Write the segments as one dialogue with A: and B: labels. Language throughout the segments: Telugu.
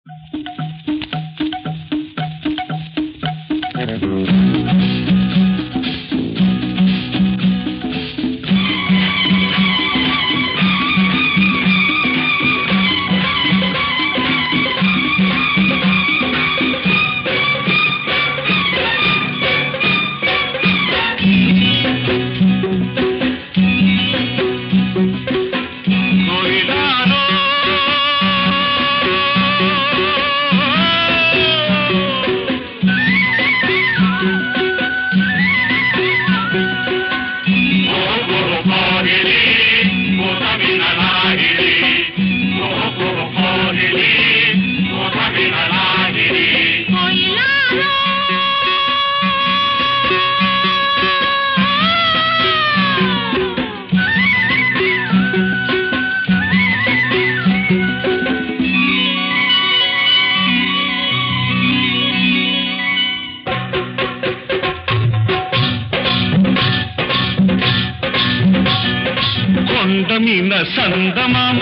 A: కొండ మీద సందమామ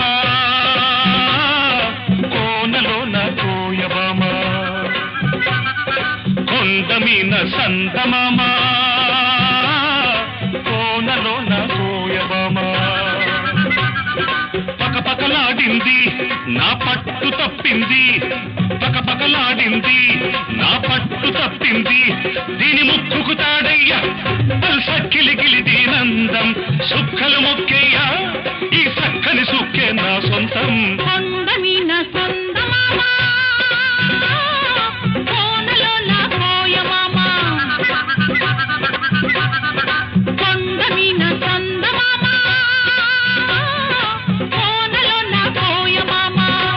A: కోనలోన కోయబామ కొండ మీద సందమామ కోనలోన కోయబామ పకపకలాడింది నా పట్టు తప్పింది పకపకలాడింది నా పట్టు తప్పింది దీని ముక్కుకు తాడయ్యా సక్కిలి గిలి దీనందం సుక్కలు మొక్కేయ్యా ఈ సక్కని సుక్కే నా సొంతం
B: కొండమీన సందమామ కోనలోన కోయమామ కొండమీన సందమామ కోనలోన కోయమామ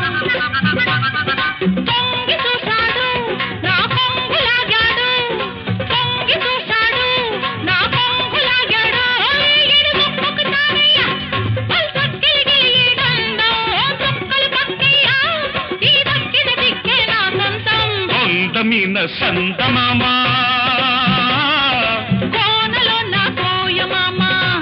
B: తొంగి చూశాడు నా కొంగు లాగాడు తొంగి చూశాడు నా కొంగు లాగాడు ఈడు ముక్కుకు తానయ్యా పల్సక్కిలిగిలి ఈ దండం ఓ చుక్కలు పక్కయ్యా ఈ దక్కిన దిక్కే నా సొంతం
A: కొండ మీద సందమామా
B: కోనలో నా కోయమామ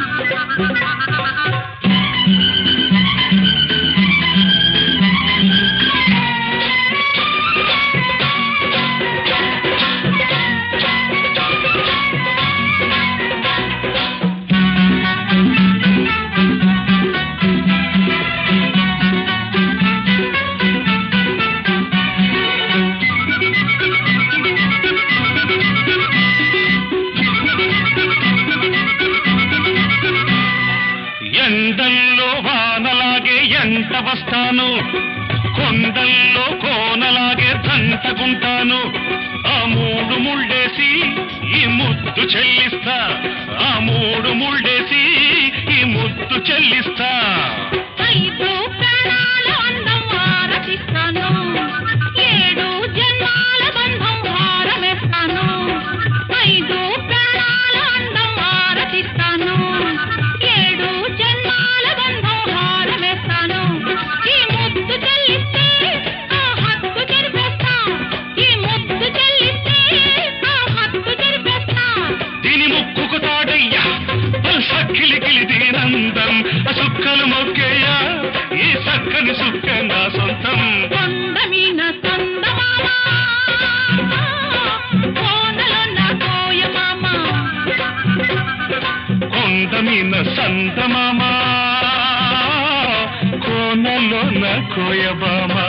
A: ఎండల్లో వానలాగే ఎంట వస్తాను కొండల్లో కోనలాగే దంటకుంటాను ఆ మూడు ముళ్ళేసి ఈ ముద్దు చెల్లిస్తా ఆ మూడు ముళ్ళేసి ఈ ముద్దు చెల్లిస్తా
B: ఐదు ప్రాణాల అందం ఆరతిస్తాను ఏడు జన్మాల బంధం హారమేస్తాను ఐదు ప్రాణాల అందం ఆరతిస్తాను ఏడు జన్మాల బంధం హారమేస్తాను ఈ ముద్దు చెల్లిస్తే ఆ హక్కు జరిపేస్తా ఈ ముద్దు చెల్లిస్తే ఆ హక్కు జరిపేస్తా
A: దీని ముక్కుకు తాడయ్యా సక్కిలి గిలి దీనందం ఆ సుక్కలు మొక్కేయ్యా ఈ సక్కని సుక్క నా సొంతం
B: కొండమీన సందమామ కోనలో నా కోయమామ
A: కొండ మీద సంతమామా కోనలోన కోయబామా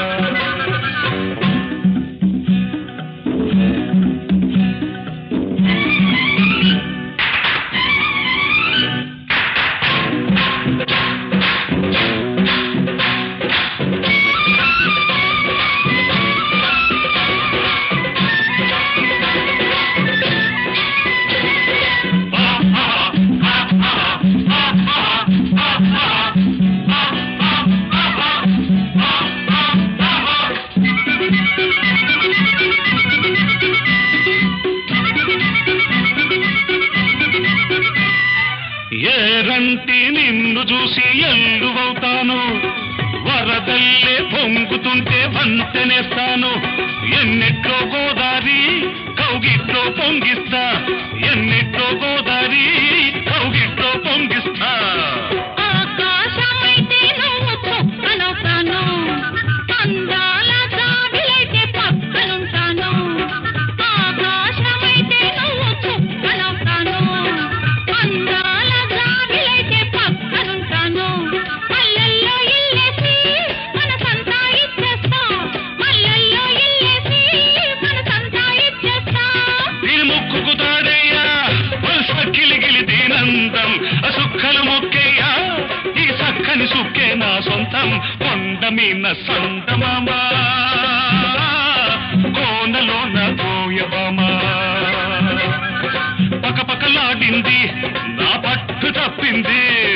A: ఏరంటి నిన్ను చూసి ఎల్లువవుతాను వరదల్లే పొంగుతుంటే వంతెనేస్తాను ఎన్నిట్లో గోదారి కౌగిట్లో పొంగిస్తా ఎన్నిట్లో గోదారి కౌగిట్లో పొంగిస్తా
B: ఆకాశమైతే నువ్వు చుక్కనవుతాను అందాల
A: అందం కొండ మీన సందమామ కోనలోన గోయమామ పకపకలాడింది నా పట్టు తప్పింది